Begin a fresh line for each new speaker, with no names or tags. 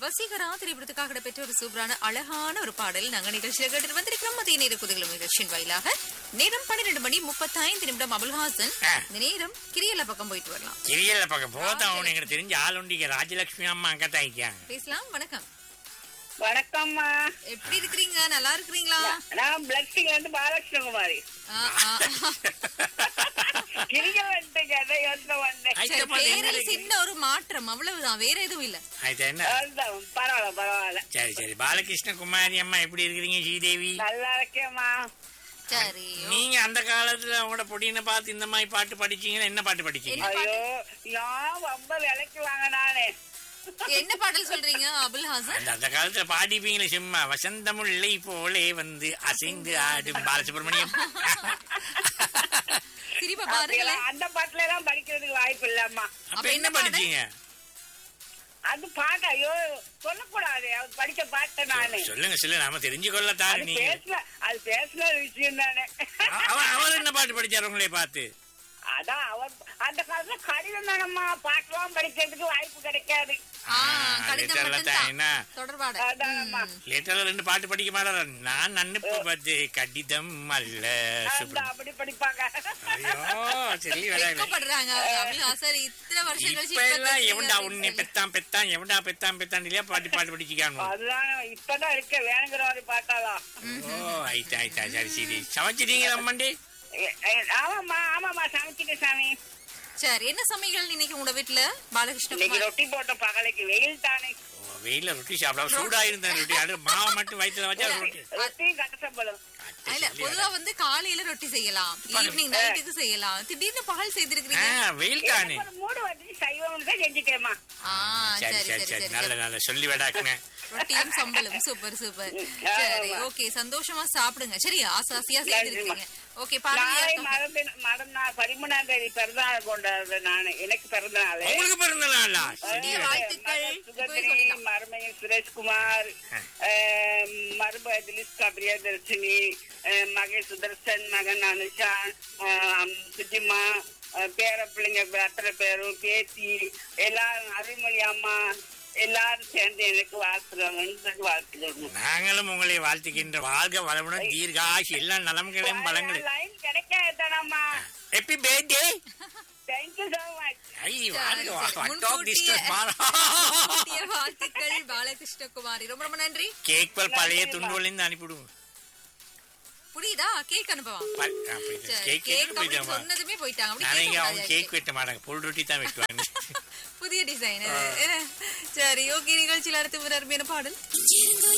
வசீகரா திரைப்படத்துக்காக இடம்பெற்ற ஒரு சூப்பரான அழகான ஒரு பாடல் நாங்க நிகழ்ச்சியில் கேட்டு வந்திருக்கிறோம் மதிய நேர குதிகளும் நிகழ்ச்சியின் வாயிலாக நேரம் பன்னிரண்டு மணி முப்பத்தைந்து நிமிடம் அபுல்ஹாசன்
ஆ.
இந்த நேரம் கிரியல பக்கம் போயிட்டு வரலாம்
கிரியல பக்கம் போதான் அவனு எங்களுக்கு தெரிஞ்ச ஆளுண்டிங்க ராஜலட்சுமி அம்மா அங்க தான் இருக்காங்க
பேசலாம் வணக்கம்
வணக்கம்மா
எப்படி இருக்கிறீங்க நல்லா இருக்கிறீங்களா
நான் பிளக்ஸிங்ல இருந்து பாலகிருஷ்ணகுமாரி
ஆ, ஆ.
கிரிக்க வந்துட்டீங்க அதான் யோசனை வந்தேன்
ஐ,
சரி,
இதப்பா
பேரில்
எங்களுக்கு-
சின்ன ஒரு மாற்றம் அவ்வளவுதான் வேற எதுவும் இல்ல
அது என்ன
அதுதான், பரவாயில்ல பரவாயில்ல
சரி சரி பாலகிருஷ்ண குமாரி அம்மா எப்படி இருக்கிறீங்க ஸ்ரீதேவி
நல்லா இருக்கேம்மா
சரி
நீங்க அந்த காலத்துல உங்களோட பொடியினை பார்த்து இந்த மாதிரி பாட்டு படிச்சீங்கன்னா என்ன பாட்டு படிச்சீங்க
என்ன
ஐயோ நான் ரொம்ப விலைக்கு வாங்க நானு
என்ன பாடல் சொல்றீங்க அபுல்ஹாசன்
அந்த அந்த காலத்துல பாடிப்பீங்களே சும்மா வசந்தமுல்லை போலே வந்து அசைந்து ஆடும் பாலசுப்ரமணியம்
திரும்ப பாருங்களேன்
அப்படியெல்லாம் அந்த பாட்டுல எல்லாம் படிக்கிறதுக்கு வாய்ப்பு இல்லம்மா
அப்ப
அப்ப
என்ன
என்ன பாடு?
படிச்சீங்க
அது பாட்டு ஐயோ சொல்லக்கூடாது அவர் படிச்ச பாட்டை நானு
சொல்லுங்க சொல்லுங்க நாம தெரிஞ்சு கொள்ளத்தான்
அது
நீங்க
பேசல அது பேசல விஷயம் தானே
அவ- அவ- அவர் என்ன பாட்டு படிச்சாரு உங்களை பார்த்து
அதான் அவர் அந்த காலத்துல கடிதம் தானம்மா பாட்டெல்லாம் படிக்கிறதுக்கு வாய்ப்பு கிடைக்காது
ஆ,
ஆ,
கடிதம்
லெட்டர்ல தான் என்ன
மட்டும்தான் தொடர்பாடு
அதானம்மா
லேட்டர்ல ரெண்டு பாட்டு படிக்க மாட்டாரா நான் அனுப்புவது கடிதம் அல்ல
அந்த
சுப்ரம்.
அப்படி படிப்பாங்க
ஐயோ சொல்லி வராங்க
வெட்கப்படுறாங்க அபுல்ஹாசன் இத்தனை வருஷம் கழிச்சு
இப்ப
இப்ப
எல்லாம்
பேசுறீங்க
எவன்டா
அப்படின்னு
உன்னை
சொல்லி.
பெத்தான் பெத்தான் எவன்டா பெத்தான் பெத்தான் இல்லையா பாட்டு பாட்டு படிச்சுக்கானு
அதுதான் இப்பதான் இருக்க வேணுங்கிற மாதிரி பாட்டாலாம்
ஓ ஆயிட்டா ஆயிட்டா சரி சரி சமைச்சிட்டீங்க நம்மண்டி
எ- எ- ஆமாம்மா ஆமாம்மா சமைச்சிட்டேன் சாமி
சரி என்ன சமையல் இன்னைக்கு உங்க வீட்டுல பாலகிருஷ்ண
இன்னைக்கு
குமார்
ரொட்டி போட்ட பகலைக்கு வெயில் தானே
ஓ, வெயில்ல ரொட்டி சாப்பிடலாம் சூடா இருந்த ரொட்டி அது மாவை மட்டும் வயிற்றுல வச்சா ரொட்டி
ரொட்டியும் கட்ட சம்பளம்
இல்ல பொதுவா வந்து காலையில ரொட்டி செய்யலாம் ஈவினிங் நைட்டுக்கு செய்யலாம் திடீர்னு பகல்
ஆ,
செய்திருக்கிறீங்க
வெயில் தானே
எனக்கு ஒரு மூடு வந்து சைவம் தான் செஞ்சுட்டேம்மா
ஆ
சரி
சரி
சரி
சரி
சரி
சரி
நல்ல நல்ல சொல்லி விடாக்குங்க
ரொட்டியும் சம்பளம் சூப்பர் சூப்பர் சரி ஓகே சந்தோஷமா சாப்பிடுங்க சரி ஆசை ஆசையா செய்திருக்கீங்க ஓகே
நாளை
பாருங்க
மறந்து மறம் நான் பதிமூணாம் தேதி பிறந்தநாள் கொண்டாடுறேன் நானு எனக்கு பிறந்த நாள்
உங்களுக்கு பிறந்த நாளா சரி
வாழ்த்து. வாழ்த்துக்கள்.
சுகந்திரி
இப்பவே சொல்லலாம்.
மருமையன் சுரேஷ்குமார் அஹ், மருமக பிரியதர்ஷினி அஹ், மகன் சுதர்சன் மகன் அனுஷா அஹ், சுஜிமா அஹ், பேர பிள்ளைங்க அத்தனை பேரும் பேத்தி எல்லாரும் அருள்மொழி அம்மா எல்லாரும் சேர்ந்து எனக்கு வாழ்த்துறவங்க வாழ்த்துக்கணும்
நாங்களும் உங்களை வாழ்த்துகின்ற வாழ்க வளமுடன் தீர்காஷ் எல்லா நலம்களையும் பலங்களும்
லைன் கிடைக்காதம்மா
happy birthday
thank you so much
ஐ வாழ்க வாழ்க
முன்கூட்டியே-
டிஸ்டர்ப்
முன்கூட்டிய வாழ்த்துக்கள் பாலகிருஷ்ணகுமாரி ரொம்ப ரொம்ப நன்றி
கேக் பல் பழைய துண்டுல இருந்து அனுப்பிடுவோம்
புரியுதா கேக் அனுப்பவா
பல்- ஆ, புரியுது.
சரி,
கேக்
கேக்
கேட்டு
அப்படி
போயிட்டாமா
சொன்னதுமே போயிட்டாங்க அப்படி
நாளைக்கு
கேட்க
அவங்க
கூடாது
கேக் வெட்ட மாட்டாங்க புல் ரொட்டி தான் வெட்டுவாங்க
புதிய டிசைன் சரி ஓகே நிகழ்ச்சியில் அடுத்து ஒரு அருமையான பாடல்